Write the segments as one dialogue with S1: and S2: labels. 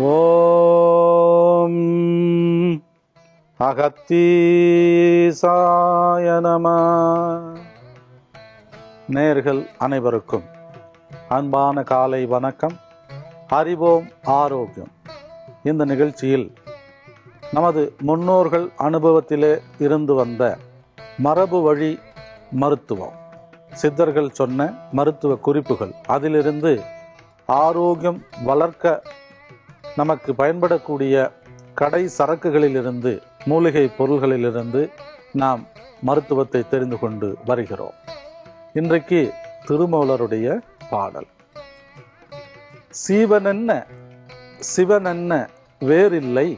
S1: ஓம் அகத்தீசாய நம நேர்கள் அனைவருக்கும் அன்பான காலை வணக்கம் அறிவோம் ஆரோக்கியம் இந்த நிகழ்ச்சியில் நமது முன்னோர்கள் அனுபவத்திலே இருந்து வந்த மரபு வழி மருத்துவம் சித்தர்கள் சொன்ன மருத்துவ குறிப்புகள் அதிலிருந்து ஆரோக்கியம் வளர்க்க நமக்கு பயன்படக்கூடிய கடை சரக்குகளிலிருந்து மூலிகை பொருள்களிலிருந்து நாம் மருத்துவத்தை தெரிந்து கொண்டு வருகிறோம் இன்றைக்கு திருமூலருடைய பாடல் சீவனென்ன சிவனென்ன வேறில்லை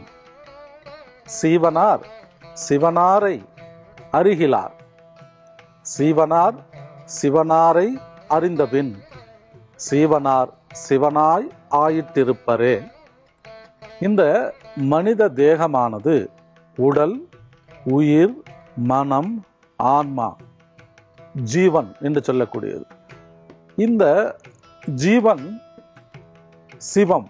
S1: சீவனார் சிவனாரை அருகிலார் சீவனார் சிவனாரை அறிந்தபின் சீவனார் சிவனாய் ஆயிட்டிருப்பரே இந்த மனித தேகமானது உடல் உயிர் மனம் ஆன்மா ஜீவன் என்று சொல்லக்கூடியது இந்த ஜீவன் சிவம்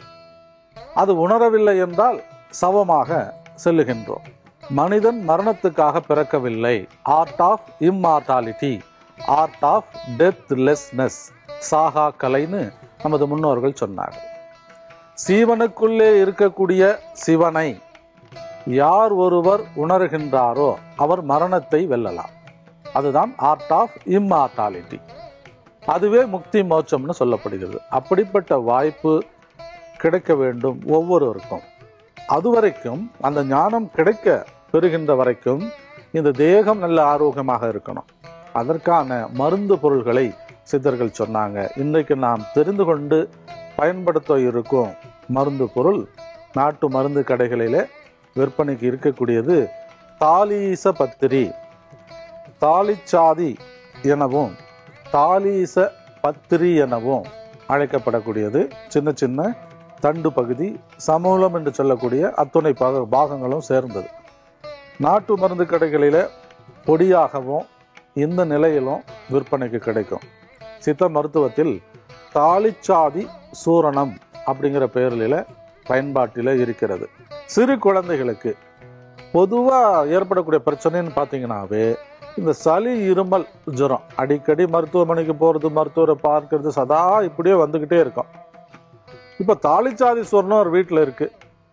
S1: அது உணரவில்லை என்றால் சவமாக செல்லுகின்றோம் மனிதன் மரணத்துக்காக பிறக்கவில்லை art of immortality art of deathlessness சாகா கலைன்னு நமது முன்னோர்கள் சொன்னார்கள் சீவனுக்குள்ளே இருக்கக்கூடிய சிவனை யார் ஒருவர் உணர்கின்றாரோ அவர் மரணத்தை வெல்லலாம் அதுதான் ஆர்ட் ஆஃப் இம்மார்டாலிட்டி அதுவே முக்தி மோட்சம்னு சொல்லப்படுகிறது அப்படிப்பட்ட வாய்ப்பு கிடைக்க வேண்டும் ஒவ்வொருவருக்கும் அதுவரைக்கும் அந்த ஞானம் கிடைக்க பெறுகின்ற வரைக்கும் இந்த தேகம் நல்ல ஆரோக்கியமாக இருக்கணும் அதற்கான மருந்து பொருள்களை சித்தர்கள் சொன்னாங்க இன்றைக்கு நாம் தெரிந்து கொண்டு பயன்படுத்த இருக்கும் மருந்து பொருள் நாட்டு மருந்து கடைகளிலே விற்பனைக்கு இருக்கக்கூடியது தாலீச பத்திரி தாலிச்சாதி எனவும் தாலீச பத்திரி எனவும் அழைக்கப்படக்கூடியது சின்ன சின்ன தண்டு பகுதி சமூலம் என்று சொல்லக்கூடிய அத்துணை பாக பாகங்களும் சேர்ந்தது நாட்டு மருந்து கடைகளில பொடியாகவும் இந்த நிலையிலும் விற்பனைக்கு கிடைக்கும் சித்த மருத்துவத்தில் தாளிச்சாதி சூரணம் அப்படிங்கிற பெயரில பயன்பாட்டில் இருக்கிறது சிறு குழந்தைகளுக்கு பொதுவாக ஏற்படக்கூடிய பிரச்சனைன்னு பார்த்தீங்கன்னாவே இந்த சளி இருமல் ஜுரம் அடிக்கடி மருத்துவமனைக்கு போகிறது மருத்துவரை பார்க்கறது சதா இப்படியே வந்துக்கிட்டே இருக்கும் இப்போ தாளிச்சாதி சூரணம் ஒரு வீட்டில் இருக்கு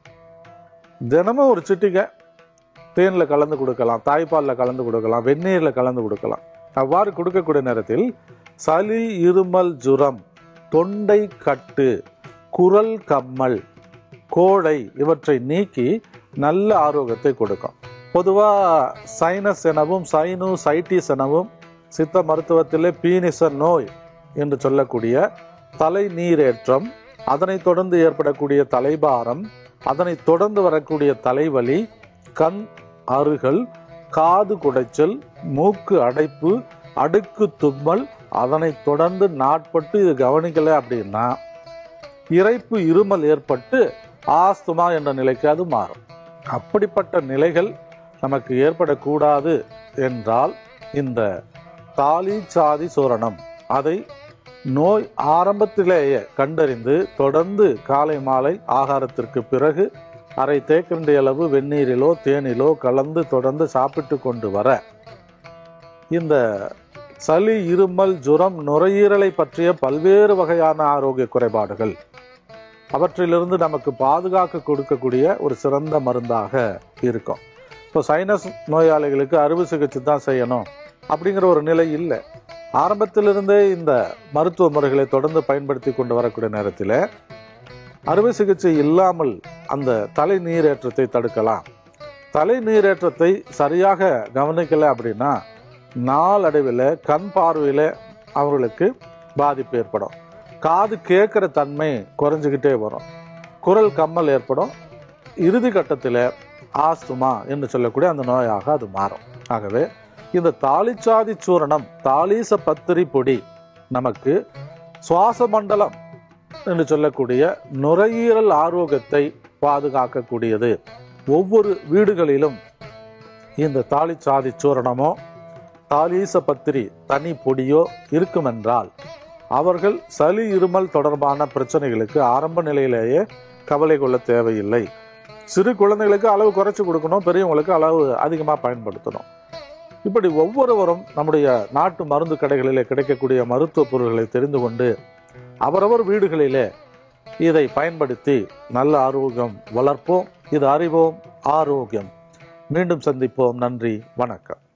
S1: தினமும் ஒரு சிட்டிகை தேனில் கலந்து கொடுக்கலாம் தாய்ப்பாலில் கலந்து கொடுக்கலாம் வெந்நீரில் கலந்து கொடுக்கலாம் அவ்வாறு கொடுக்கக்கூடிய நேரத்தில் சளி இருமல் ஜுரம் தொண்டை கட்டு குரல் கம்மல் கோழை இவற்றை நீக்கி நல்ல ஆரோக்கியத்தை கொடுக்கும் பொதுவாக சைனஸ் எனவும் சைனு சைட்டிஸ் எனவும் சித்த மருத்துவத்திலே பீனிச நோய் என்று சொல்லக்கூடிய தலை நீரேற்றம் அதனைத் தொடர்ந்து ஏற்படக்கூடிய தலைபாரம் அதனைத் தொடர்ந்து வரக்கூடிய தலைவலி கண் அருகல் காது குடைச்சல் மூக்கு அடைப்பு அடுக்கு தும்மல் அதனைத் தொடர்ந்து நாட்பட்டு இது கவனிக்கல அப்படின்னா இறைப்பு இருமல் ஏற்பட்டு ஆஸ்துமா என்ற நிலைக்கு அது மாறும் அப்படிப்பட்ட நிலைகள் நமக்கு ஏற்படக்கூடாது என்றால் இந்த தாலி சாதி சூரணம் அதை நோய் ஆரம்பத்திலேயே கண்டறிந்து தொடர்ந்து காலை மாலை ஆகாரத்திற்கு பிறகு அரை தேக்கரண்டி அளவு வெந்நீரிலோ தேனிலோ கலந்து தொடர்ந்து சாப்பிட்டு கொண்டு வர இந்த சளி இருமல் ஜுரம் நுரையீரலை பற்றிய பல்வேறு வகையான ஆரோக்கிய குறைபாடுகள் அவற்றிலிருந்து நமக்கு பாதுகாக்க கொடுக்கக்கூடிய ஒரு சிறந்த மருந்தாக இருக்கும் இப்போ சைனஸ் நோயாளிகளுக்கு அறுவை சிகிச்சை தான் செய்யணும் அப்படிங்கிற ஒரு நிலை இல்லை ஆரம்பத்திலிருந்தே இந்த மருத்துவ முறைகளை தொடர்ந்து பயன்படுத்தி கொண்டு வரக்கூடிய நேரத்தில் அறுவை சிகிச்சை இல்லாமல் அந்த தலை நீரேற்றத்தை தடுக்கலாம் தலை நீரேற்றத்தை சரியாக கவனிக்கல அப்படின்னா நாளடைவில் கண் பார்வையில் அவர்களுக்கு பாதிப்பு ஏற்படும் காது கேட்குற தன்மை குறைஞ்சிக்கிட்டே வரும் குரல் கம்மல் ஏற்படும் இறுதி கட்டத்தில் ஆஸ்துமா என்று சொல்லக்கூடிய அந்த நோயாக அது மாறும் ஆகவே இந்த தாளிச்சாதி சூரணம் தாலீச பத்திரி பொடி நமக்கு சுவாச மண்டலம் என்று சொல்லக்கூடிய நுரையீரல் ஆரோக்கியத்தை பாதுகாக்கக்கூடியது ஒவ்வொரு வீடுகளிலும் இந்த தாளிச்சாதி சூரணமோ தாலீச பத்திரி தனி பொடியோ இருக்குமென்றால் அவர்கள் சளி இருமல் தொடர்பான பிரச்சனைகளுக்கு ஆரம்ப நிலையிலேயே கவலை கொள்ள தேவையில்லை சிறு குழந்தைகளுக்கு அளவு குறைச்சு கொடுக்கணும் பெரியவங்களுக்கு அளவு அதிகமாக பயன்படுத்தணும் இப்படி ஒவ்வொருவரும் நம்முடைய நாட்டு மருந்து கடைகளிலே கிடைக்கக்கூடிய மருத்துவ பொருட்களை தெரிந்து கொண்டு அவரவர் வீடுகளிலே இதை பயன்படுத்தி நல்ல ஆரோக்கியம் வளர்ப்போம் இது அறிவோம் ஆரோக்கியம் மீண்டும் சந்திப்போம் நன்றி வணக்கம்